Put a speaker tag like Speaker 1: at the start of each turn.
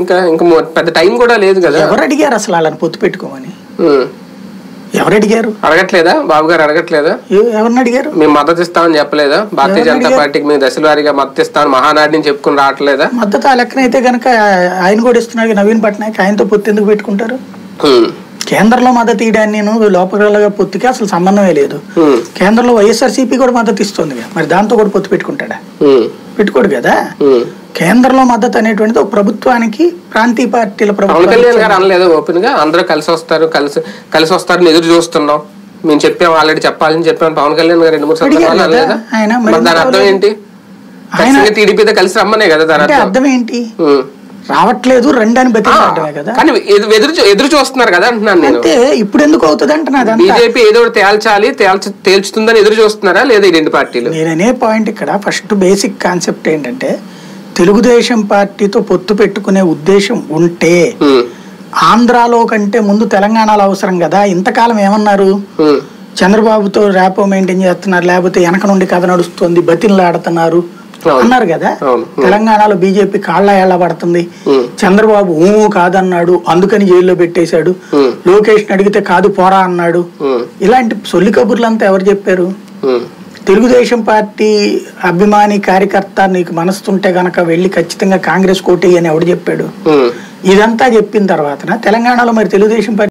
Speaker 1: ఇంకా ఇంకా మొ- పెద్ద టైం కూడా లేదు కదా
Speaker 2: ఎవరు అడిగారు అసలు వాళ్ళని పొత్తు పెట్టుకోమని
Speaker 1: ఉమ్.
Speaker 2: ఎవరు అడిగారు
Speaker 1: అడగట్లేదా బాబు గారు అడగట్లేదా
Speaker 2: ఎ- ఎవరిని అడిగారు
Speaker 1: మేము మద్దతు ఇస్తామని చెప్పలేదా భారతీయ
Speaker 2: ఎవరు
Speaker 1: జనతా
Speaker 2: అడిగారు?
Speaker 1: పార్టీకి మేము దశల వారీగా మద్దతు ఇస్తామని మహానాడు నుంచి చెప్పుకుని రావట్లేదా
Speaker 2: మద్దతు ఆ లెక్కనైతే కనుక ఆయన కూడా ఇస్తున్నాడు నవీన్ పట్నాయక్ ఆయనతో పొత్తు ఎందుకు పెట్టుకుంటారు
Speaker 1: ఉమ్.
Speaker 2: కేంద్రంలో మద్దతు ఇయడాన్ని నేను లోపల పొత్తుకి అసలు సంబంధమే లేదు
Speaker 1: ఉమ్.
Speaker 2: కేంద్రంలో వైఎస్ఆర్సీపీ కూడా మద్దతు ఇస్తుంది కదా. మరి దాంతో కూడా పొత్తు పెట్టుకుంటాడా
Speaker 1: ఉమ్.
Speaker 2: పెట్టుకోడు కదా
Speaker 1: ఉమ్.
Speaker 2: కేంద్రంలో మద్దతు అనేటువంటిది ఒక ప్రభుత్వానికి ప్రాంతీయ పార్టీల
Speaker 1: పవన్ కళ్యాణ్
Speaker 2: ప్రభుత్వం
Speaker 1: గారు అనలేదు ఓపెన్ గా అందరూ కలిసి వస్తారు కలిసి కలిసి వస్తారని ఎదురు చూస్తున్నాం మేము చెప్పాం ఆల్రెడీ చెప్పాలని చెప్పాను పవన్ కళ్యాణ్ గారు రెండు మూడు
Speaker 2: అడిగారు
Speaker 1: సందర్భాలు
Speaker 2: కదా
Speaker 1: అనలేదా
Speaker 2: ఆయన, మరి
Speaker 1: మరి దాని
Speaker 2: ఎందుకు
Speaker 1: అర్థం ఏంటి
Speaker 2: ఆయన-
Speaker 1: ఖచ్చితంగా టీడీపీతో కలిసి రమ్మనే కదా దాని
Speaker 2: అంటే
Speaker 1: అర్థం
Speaker 2: అర్థం ఏంటి
Speaker 1: ఉమ్.
Speaker 2: రావట్లేదు రండి అని
Speaker 1: ఆ,
Speaker 2: బతిలాడటమే కదా
Speaker 1: కానీ ఎదు- ఎదురు చూ- ఎదురు చూస్తున్నారు కదా అంటున్నాను నేను
Speaker 2: అంటే ఇప్పుడు ఎందుకు అవుతుంది అంటున్నది అంతా
Speaker 1: బీజేపీ ఏదో ఒకటి తేల్చాలి తేల్చ తేల్చుతుందని ఎదురు చూస్తున్నారా లేదా ఈ రెండు పార్టీలు
Speaker 2: నేననే పాయింట్ ఇక్కడ ఫస్ట్ బేసిక్ కాన్సెప్ట్ ఏంటంటే తెలుగుదేశం పార్టీతో పొత్తు పెట్టుకునే ఉద్దేశం ఉంటే
Speaker 1: ఉమ్.
Speaker 2: ఆంధ్రాలో కంటే ముందు తెలంగాణలో అవసరం కదా ఇంతకాలం ఏమన్నారు
Speaker 1: ఉమ్.
Speaker 2: చంద్రబాబుతో ర్యాపో మెయింటైన్ చేస్తున్నారు లేకపోతే వెనక నుండి కథ నడుస్తుంది బతిన్లాడుతున్నారు
Speaker 1: అవును.
Speaker 2: అన్నారు కదా
Speaker 1: అవును.
Speaker 2: తెలంగాణలో బీజేపీ కాళ్ళ ఏళ్ళ పడుతుంది
Speaker 1: ఉమ్.
Speaker 2: చంద్రబాబు ఊ కాదన్నాడు అందుకని జైల్లో పెట్టేశాడు
Speaker 1: ఉమ్.
Speaker 2: లోకేష్ అడిగితే కాదు పోరా అన్నాడు
Speaker 1: ఉమ్.
Speaker 2: ఇలాంటి సొల్లి కబుర్లంతా ఎవరు చెప్పారు
Speaker 1: ఉమ్.
Speaker 2: తెలుగుదేశం పార్టీ అభిమాని కార్యకర్త నీకు మనస్తుంటే గనక వెళ్ళి ఖచ్చితంగా కాంగ్రెస్ కోటి అని ఎవడు చెప్పాడు
Speaker 1: ఉమ్.
Speaker 2: ఇదంతా చెప్పిన తర్వాత తెలంగాణలో మరి తెలుగుదేశం పార్టీ